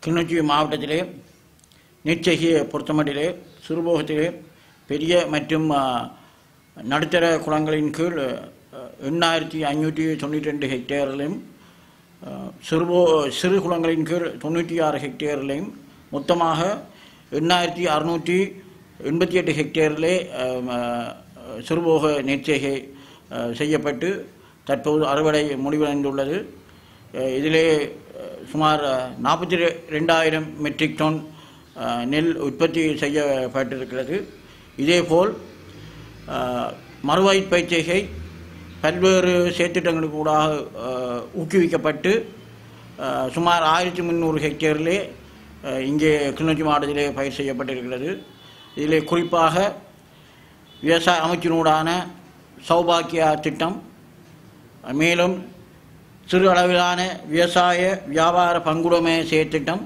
கிளிநொச்சி மாவட்டத்திலே நீர்ச்செய்கையை பொறுத்தமட்டிலே சிறுபோகத்திலே பெரிய மற்றும் ஆ, நடுத்தர குளங்களின் கீழ் அ, எண்ணாயிரத்தி ஐநூற்றி தொண்ணூற்றி ரெண்டு ஹெக்டேரிலும் ஆ, சிறுபோ சிறு குளங்களின் கீழ் தொண்ணூற்றி ஆறு ஹெக்டேரிலையும் மொத்தமாக எண்ணாயிரத்தி அறுநூற்றி எண்பத்தி எட்டு ஹெக்டேரிலே ஆம், ஆ, சிறுபோக நீர்ச்செய்கை ஆ, செய்யப்பட்டு தற்போது அறுவடை முடிவடைந்துள்ளது அஹ் இதிலே அஹ், சுமார் நாற்பத்தி ரெண்டாயிரம் மெட்ரிக் டன் அஹ், நெல் உற்பத்தி செய்யப்பட்டிருக்கிறது இதேபோல் அஹ், மறுவாய்ப் பயிற்சிகை பல்வேறு செயற்திட்டங்களுக்கு கூடாக அஹ், ஊக்குவிக்கப்பட்டு அஹ், சுமார் ஆயிரத்தி முந்நூறு ஹெக்டேரிலே அஹ், இங்கே கிளிநொச்சி மாவட்டத்திலே பயிர் செய்யப்பட்டிருக்கிறது இதிலே குறிப்பாக விவசாய அமைச்சினூடான சௌபாக்கியா திட்டம் மேலும் சிறு அளவிலான விவசாய வியாபார பங்குடைமை செயற்திட்டம்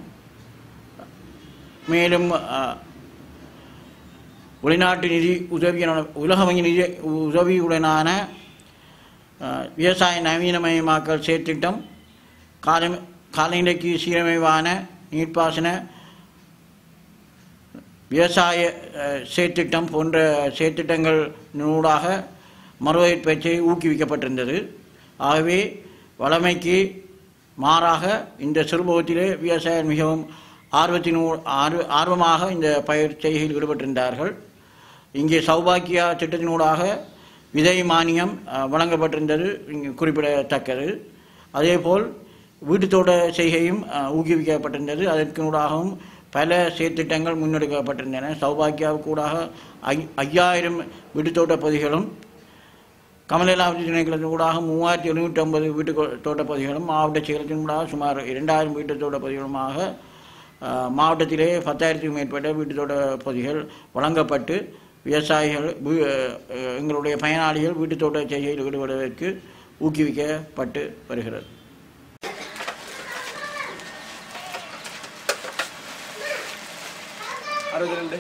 மேலும் அஹ், வெளிநாட்டு நிதி உதவியான உலக வங்கி நிதி உதவியுடனான அஹ், விவசாய நவீனமயமாக்கல் செயற்திட்டம் கால காலநிலைக்கு சீரமைவான நீர்ப்பாசன விவசாய அஹ், செயற்திட்டம் போன்ற செயற்திட்டங்களினூடாக மறுவயிற் பயிற்சியை ஊக்குவிக்கப்பட்டிருந்தது ஆகவே வளமைக்கு மாறாக இந்த சிறுபோகத்திலே விவசாயிகள் மிகவும் ஆர்வத்தினூ ஆர்வ ஆர்வமாக இந்த பயிர் செய்கையில் ஈடுபட்டிருந்தார்கள் இங்கே சௌபாக்கியா திட்டத்தினூடாக விதை மானியம் அஹ், வழங்கப்பட்டிருந்தது இங்கு குறிப்பிடத்தக்கது அதேபோல் வீட்டுத்தோட்ட செய்கையும் அஹ், ஊக்குவிக்கப்பட்டிருந்தது அதற்கூடாகவும் பல செயற்திட்டங்கள் முன்னெடுக்கப்பட்டிருந்தன சௌபாக்கியாவுக்கூடாக ஐ ஐயாயிரம் வீட்டுத்தோட்ட பகுதிகளும் கமலலாவதி திணைக்களத்தின் ஊடாக மூவாயிரத்தி எழுநூற்றி ஐம்பது வீட்டு கொ- தோட்டப் பகுதிகளும் மாவட்ட செயலத்தின் ஊடாக சுமார் இரண்டாயிரம் வீட்டு தோட்ட பகுதிகளுமாக அஹ், மாவட்டத்திலே பத்தாயிரத்துக்கும் மேற்பட்ட வீட்டு தோட்ட பகுதிகள் வழங்கப்பட்டு விவசாயிகள் வீ- அஹ், எங்களுடைய பயனாளிகள் வீட்டு தோட்ட செய்கையில் ஈடுபடுவதற்கு ஊக்குவிக்கப்பட்டு வருகிறது அறுபத்தி ரெண்டு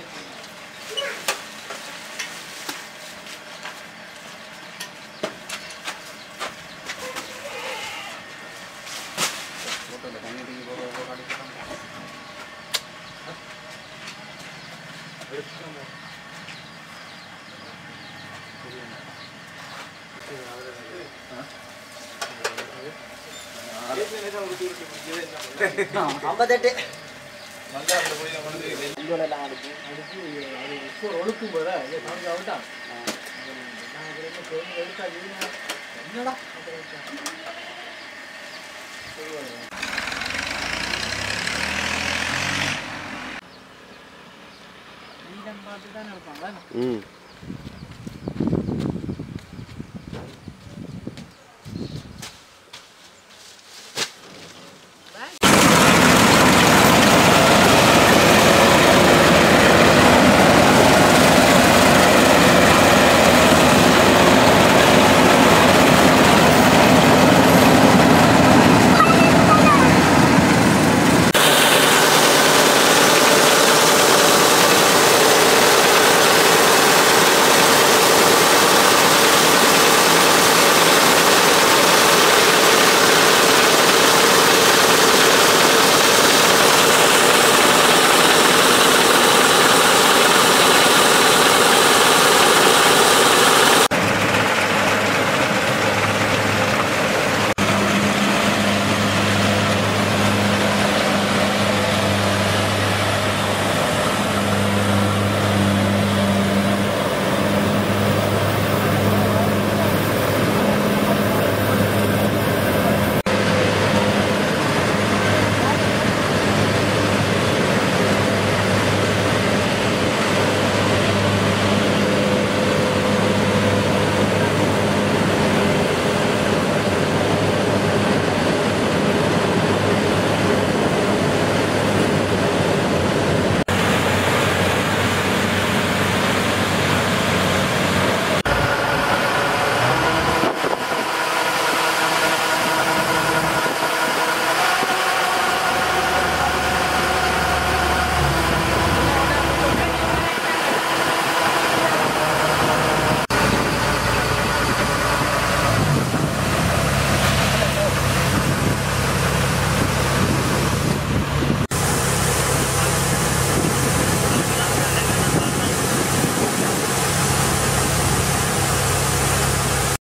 ஐம்பத்தெட்டு ம்